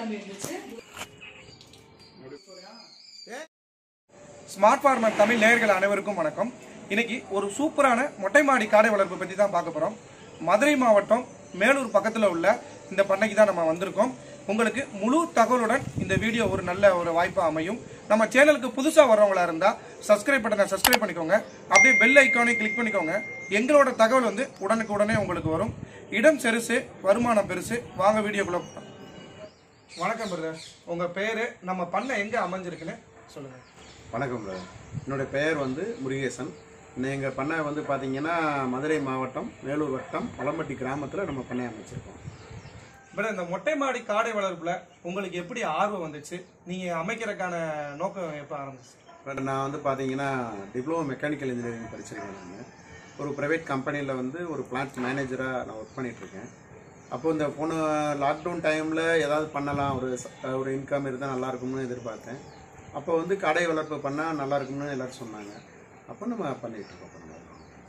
தம்பி இருந்துச்சு smart farmer Tamil நேயர்கள் அனைவருக்கும் வணக்கம் இன்னைக்கு ஒரு சூப்பரான மொட்டை மாடி காடை வளர்ப்பு பற்றி தான் பார்க்க போகிறோம் மதுரை மாவட்டம் மேலூர் பக்கத்தில் உள்ள இந்த பண்ணைக்கு தான் நம்ம வந்திருக்கோம் உங்களுக்கு முழு தகவலுடன் இந்த வீடியோ ஒரு நல்ல ஒரு வாய்ப்பாக அமையும் நம்ம சேனலுக்கு புதுசாக வர்றவங்களா இருந்தால் சப்ஸ்கிரைப் பட்டனை சப்ஸ்கிரைப் பண்ணிக்கோங்க அப்படியே பெல் ஐக்கானை கிளிக் பண்ணிக்கோங்க எங்களோட தகவல் வந்து உடனுக்கு உடனே உங்களுக்கு வரும் இடம் செருசு வருமானம் பெருசு வாங்க வீடியோக்குள்ள போலாம். வணக்கம் பிரதர் உங்கள் பேர் நம்ம பண்ணை எங்கே அமைஞ்சிருக்குன்னு சொல்லுங்கள் வணக்கம் brother. என்னுடைய பெயர் வந்து முருகேசன் எங்கள் பண்ணை வந்து பார்த்தீங்கன்னா மதுரை மாவட்டம் மேலூர் வட்டம் பழம்பட்டி கிராமத்தில் நம்ம பண்ணை அமைச்சிருக்கோம் பிரதர் இந்த மொட்டை மாடி காடை வளர்ப்புல உங்களுக்கு எப்படி ஆர்வம் வந்துச்சு நீங்க அமைக்கிறதுக்கான நோக்கம் எப்ப ஆரம்பிச்சு பட் நான் வந்து பார்த்தீங்கன்னா டிப்ளமோ மெக்கானிக்கல் இன்ஜினியரிங் படிச்சிருக்கேன் நான் ஒரு ப்ரைவேட் கம்பெனியில் வந்து ஒரு பிளான்ட் மேனேஜராக நான் ஒர்க் பண்ணிகிட்ருக்கேன் அப்போது இந்த போன லாக்டவுன் டைமில் ஏதாவது பண்ணலாம் ஒரு ச- ஒரு இன்கம் இருந்தால் நல்லா இருக்கும்னு எதிர்பார்த்தேன் அப்போ வந்து கடை வளர்ப்பு பண்ணால் நல்லா இருக்கும்னு எல்லாரும் சொன்னாங்க அப்போ நம்ம பண்ணிகிட்டு இருக்கோம் இப்ப நம்ம.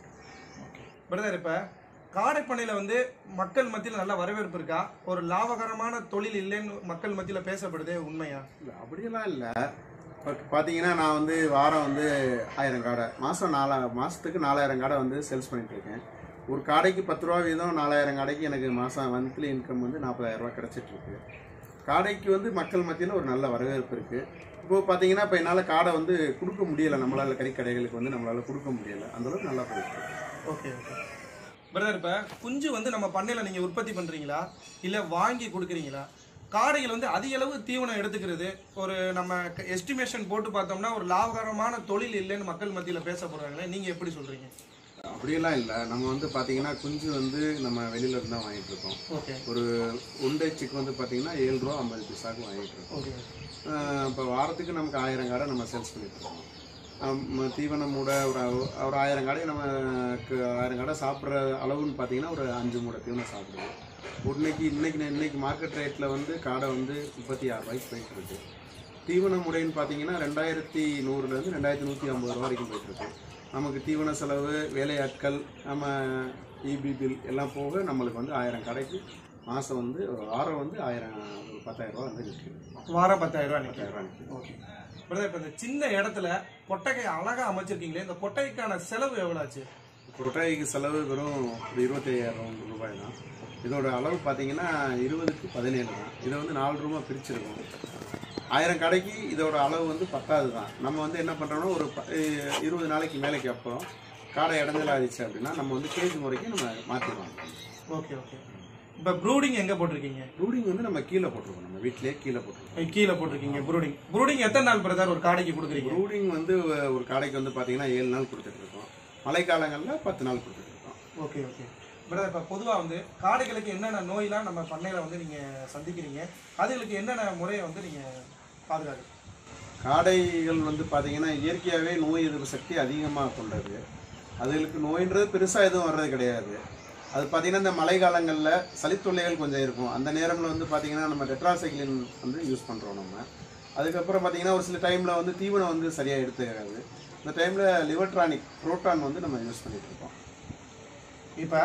பிரதர் இப்ப காடை பண்ணையில வந்து மக்கள் மத்தியில் நல்ல வரவேற்பு இருக்கா ஒரு லாபகரமான தொழில் இல்லைன்னு மக்கள் மத்தியில பேசப்படுதே உண்மையா இல்லை அப்படியெல்லாம் இல்லை பட் பார்த்தீங்கன்னா நான் வந்து வாரம் வந்து ஆயிரம் காடை மாதம் நாலா மாதத்துக்கு நாலாயிரம் காடை வந்து சேல்ஸ் பண்ணிட்டு இருக்கேன் ஒரு காடைக்கு பத்து ரூபா வீதம் நாலாயிரம் காடைக்கு எனக்கு மாதம் மந்த்லி இன்கம் வந்து நாற்பதாயிரம் ரூபா கிடச்சிட்டு இருக்கு காடைக்கு வந்து மக்கள் மத்தியில் ஒரு நல்ல வரவேற்பு இருக்குது இப்போ பார்த்தீங்கன்னா இப்போ என்னால் காடை வந்து கொடுக்க முடியலை நம்மளால் கறிக்கடைகளுக்கு வந்து நம்மளால் கொடுக்க முடியலை அந்தளவுக்கு நல்லா போயிட்டு இருக்கு. ஓகே ஓகே பிரதர் இப்ப குஞ்சு வந்து நம்ம பண்ணையில நீங்க உற்பத்தி பண்றீங்களா இல்ல வாங்கி கொடுக்குறீங்களா காடைகள் வந்து அதிக அளவு தீவனம் எடுத்துக்கிறது ஒரு நம்ம எஸ்டிமேஷன் போட்டு பார்த்தோம்னா ஒரு லாபகரமான தொழில் இல்லைன்னு மக்கள் மத்தியில பேசப்படுறாங்களே நீங்க எப்படி சொல்றீங்க அப்படியெல்லாம் இல்லை நம்ம வந்து பார்த்தீங்கன்னா குஞ்சு வந்து நம்ம வெளியில இருந்து தான் வாங்கிட்டு இருக்கோம் ஓகே ஒரு ஒன்றை சிக்கு வந்து பார்த்தீங்கன்னா ஏழு ரூபா ஐம்பது பைசாக்கு வாங்கிட்டு இருக்கோம் ஓகே இப்போ வாரத்துக்கு நமக்கு ஆயிரம் காடை நம்ம சேல்ஸ் பண்ணிட்டு இருக்கோம் ஆம், தீவனம் மூடை ஒரு அவ- ஒரு ஆயிரம் காடை நமக்கு ஆயிரம் காடை சாப்பிட்ற அளவுன்னு பார்த்தீங்கன்னா ஒரு அஞ்சு மூடை தீவனம் சாப்பிடுவோம் இன்னைக்கு இன்னைக்கு இன்னைக்கு மார்க்கெட் ரேட்டில் வந்து காடை வந்து முப்பத்தி ஆறு ரூபாய்க்கு போயிட்டு இருக்கு தீவன முறைன்னு பார்த்தீங்கன்னா ரெண்டாயிரத்தி நூறுலேருந்து ரெண்டாயிரத்தி நூற்றி ஐம்பது ரூபா வரைக்கும் போயிட்டு இருக்கு நமக்கு தீவன செலவு வேலையாட்கள் நம்ம இபி பில் எல்லாம் போக நம்மளுக்கு வந்து ஆயிரம் கடைக்கு மாதம் வந்து ஒரு வாரம் வந்து ஆயிரம் ஒரு பத்தாயிரம் ரூபா வந்து நிற்கிது வாரம் பத்தாயிரம் ரூபாய் நிற்கும் பத்தாயிரம் ரூபா நிற்கிது ஓகே பிரதர் இப்போ இந்த சின்ன இடத்துல கொட்டகை அழகா அமைச்சிருக்கீங்களே இந்த கொட்டகைக்கான செலவு எவ்வளோ ஆச்சு கொட்டாய்க்கு செலவு வெறும் ஒரு இருபத்தையாயிரம் ரூபாய் தான் இதோட அளவு பார்த்தீங்கன்னா இருபதுக்கு பதினேழு தான் இதை வந்து நாலு ரூபா பிரிச்சிருக்கோம் ஆயிரம் கடைக்கு இதோட அளவு வந்து பத்தாது தான் நம்ம வந்து என்ன பண்ணுறோம்னா ஒரு ப- அஹ் இருபது நாளைக்கு மேலைக்கு அப்புறம் காடை இடைஞ்சல் ஆயிடுச்சு அப்படின்னா நம்ம வந்து கேஜ் முறைக்கு நம்ம மாற்றிடுவோம் ஓகே ஓகே இப்போ ப்ரூடிங் எங்கே போட்டிருக்கீங்க ப்ரூடிங் வந்து நம்ம கீழே போட்டிருக்கோம் நம்ம வீட்டிலேயே கீழே போட்டிருக்கோம் அஹ் கீழே போட்டிருக்கீங்க ப்ரூடிங் ப்ரூடிங் எத்தனை நாள் பிரதர் ஒரு காடைக்கு கொடுக்குறீங்க ப்ரூடிங் வந்து ஒரு காடைக்கு வந்து பார்த்தீங்கன்னா ஏழு நாள் கொடுத்துட்டு இருக்கோம் மழைக்காலங்களில் பத்து நாள் கொடுத்துட்டு இருக்கோம் ஓகே ஓகே பிரதர் இப்போ பொதுவாக வந்து காடைகளுக்கு என்னென்ன நோயெல்லாம் நம்ம பண்ணையில் வந்து நீங்கள் சந்திக்கிறீங்க அதுகளுக்கு என்னென்ன முறையை வந்து நீங்கள் பாதுகாக்கு காடைகள் வந்து பார்த்தீங்கன்னா இயற்கையாகவே நோய் எதிர்ப்பு சக்தி அதிகமாக கொண்டது அதுகளுக்கு நோயின்றது பெருசாக எதுவும் வர்றது கிடையாது அது பார்த்தீங்கன்னா இந்த மழை காலங்களில் சளித்தொல்லைகள் கொஞ்சம் இருக்கும் அந்த நேரம்ல வந்து பார்த்தீங்கன்னா நம்ம டெட்ராசைக்ளின் வந்து யூஸ் பண்ணுறோம் நம்ம அதுக்கப்புறம் பார்த்தீங்கன்னா ஒரு சில டைமில் வந்து தீவனம் வந்து சரியாக எடுத்துக்காது இந்த டைமில் லிவர்ட்ரானிக் புரோட்டான் வந்து நம்ம யூஸ் பண்ணிட்டு இருக்கோம் இப்போ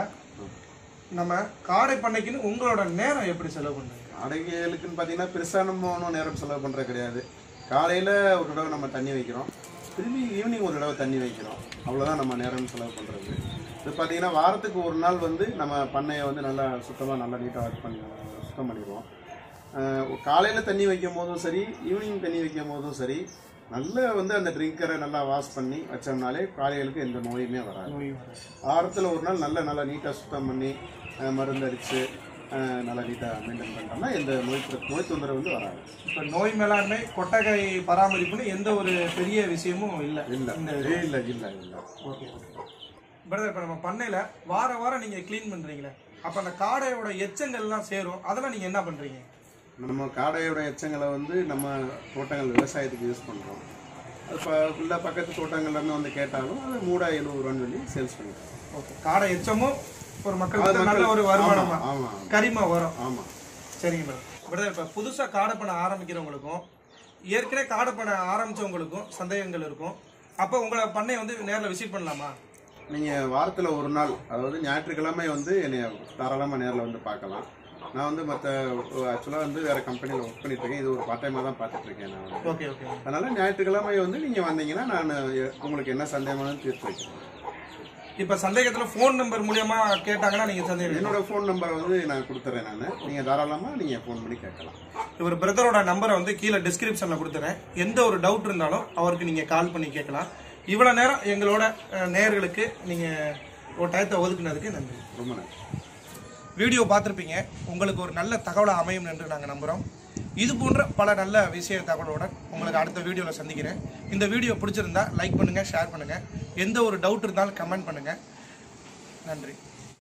நம்ம காடை பண்ணைக்குன்னு உங்களோட நேரம் எப்படி செலவு பண்ணுறீங்க காடைகளுக்குன்னு பார்த்தீங்கன்னா பெருசாக நம்ம ஒன்றும் நேரம் செலவு பண்ணுறது கிடையாது காலையில் ஒரு தடவை நம்ம தண்ணி வைக்கிறோம் திரும்பி ஈவினிங் ஒரு தடவை தண்ணி வைக்கிறோம் அவ்வளோதான் நம்ம நேரம் செலவு பண்ணுறது இது பார்த்தீங்கன்னா வாரத்துக்கு ஒரு நாள் வந்து நம்ம பண்ணையை வந்து நல்லா சுத்தமாக நல்லா நீட்டாக ஒர்க் பண்ணி சுத்தம் பண்ணிடுவோம் காலையில் தண்ணி வைக்கும் போதும் சரி ஈவினிங் தண்ணி வைக்கும் போதும் சரி நல்ல வந்து அந்த ட்ரிங்கரை நல்லா வாஷ் பண்ணி வச்சோம்னாலே காளைகளுக்கு எந்த நோயுமே வராது நோய் வராது வாரத்தில் ஒரு நாள் நல்லா நல்லா நீட்டாக சுத்தம் பண்ணி அஹ், மருந்து அடித்து நல்லா நீட்டாக மெயின்டைன் பண்ணிட்டோம்னா எந்த நோய் தொ- நோய் தொந்தரவு வந்து வராது இப்போ நோய் மேலாண்மை கொட்டகை பராமரிப்புன்னு எந்த ஒரு பெரிய விஷயமும் இல்லை இல்லை இந்த இல்லை இல்லை இல்லை இல்லை ஓகே பிரதர் இப்போ நம்ம பண்ணையில் வார வாரம் நீங்கள் க்ளீன் பண்ணுறீங்களே அப்போ அந்த காடையோட எச்சங்கள்லாம் சேரும் அதெல்லாம் நீங்கள் என்ன பண்ணுறீங்க நம்ம காடையோட எச்சங்களை வந்து நம்ம தோட்டங்கள் விவசாயத்துக்கு யூஸ் பண்ணுறோம் அது இப்போ உள்ள பக்கத்து தோட்டங்கள்லேருந்து வந்து கேட்டாலும் அது மூடா எழுநூறுவான்னு சொல்லி சேல்ஸ் பண்ணிக்கிறோம் ஓகே காடை எச்சமும் ஒரு மக்களுக்கு நல்ல ஒரு வருமானமா ஆமாம் கரிமா வரும் ஆமாம் சரிங்க மேடம் பிரதர் இப்போ புதுசாக காடை பண்ண ஆரம்பிக்கிறவங்களுக்கும் ஏற்கனவே காடை பண்ண ஆரம்பிச்சவங்களுக்கும் சந்தேகங்கள் இருக்கும் அப்போ உங்களை பண்ணையை வந்து நேரில் விசிட் பண்ணலாமா நீங்கள் வாரத்தில் ஒரு நாள் அதாவது ஞாயிற்றுக்கிழமை வந்து என்னை தாராளமாக நேரில் வந்து பார்க்கலாம் நான் வந்து மற்ற ஆக்சுவலாக வந்து வேற கம்பெனியில் ஒர்க் பண்ணிட்டு இருக்கேன் இது ஒரு பார்ட் டைமாக தான் பார்த்துட்டு இருக்கேன் நான் வந்து ஓகே ஓகே அதனால ஞாயிற்றுக்கிழமை வந்து நீங்கள் வந்தீங்கன்னா நான் உங்களுக்கு என்ன சந்தேகமானு தீர்த்து வைக்கிறேன் இப்போ சந்தேகத்தில் ஃபோன் நம்பர் மூலியமா கேட்டாங்கன்னா நீங்கள் சந்தேகம் என்னோட ஃபோன் நம்பரை வந்து நான் கொடுத்துறேன் நான் நீங்கள் தாராளமாக நீங்கள் ஃபோன் பண்ணி கேட்கலாம் இவர் பிரதரோட நம்பரை வந்து கீழே டிஸ்கிரிப்ஷனில் கொடுத்துறேன் எந்த ஒரு டவுட் இருந்தாலும் அவருக்கு நீங்கள் கால் பண்ணி கேட்கலாம் இவ்வளோ நேரம் எங்களோட அஹ், நேயர்களுக்கு நீங்கள் ஒரு டயத்தை ஒதுக்குனதுக்கு நன்றி ரொம்ப நன்றி வீடியோ பார்த்துருப்பீங்க உங்களுக்கு ஒரு நல்ல தகவலாக அமையும் என்று நாங்கள் நம்புகிறோம் இது போன்ற பல நல்ல விஷய தகவலுடன் உங்களுக்கு அடுத்த வீடியோவில் சந்திக்கிறேன் இந்த வீடியோ பிடிச்சிருந்தா லைக் பண்ணுங்கள் ஷேர் பண்ணுங்கள் எந்த ஒரு டவுட் இருந்தாலும் கமெண்ட் பண்ணுங்கள் நன்றி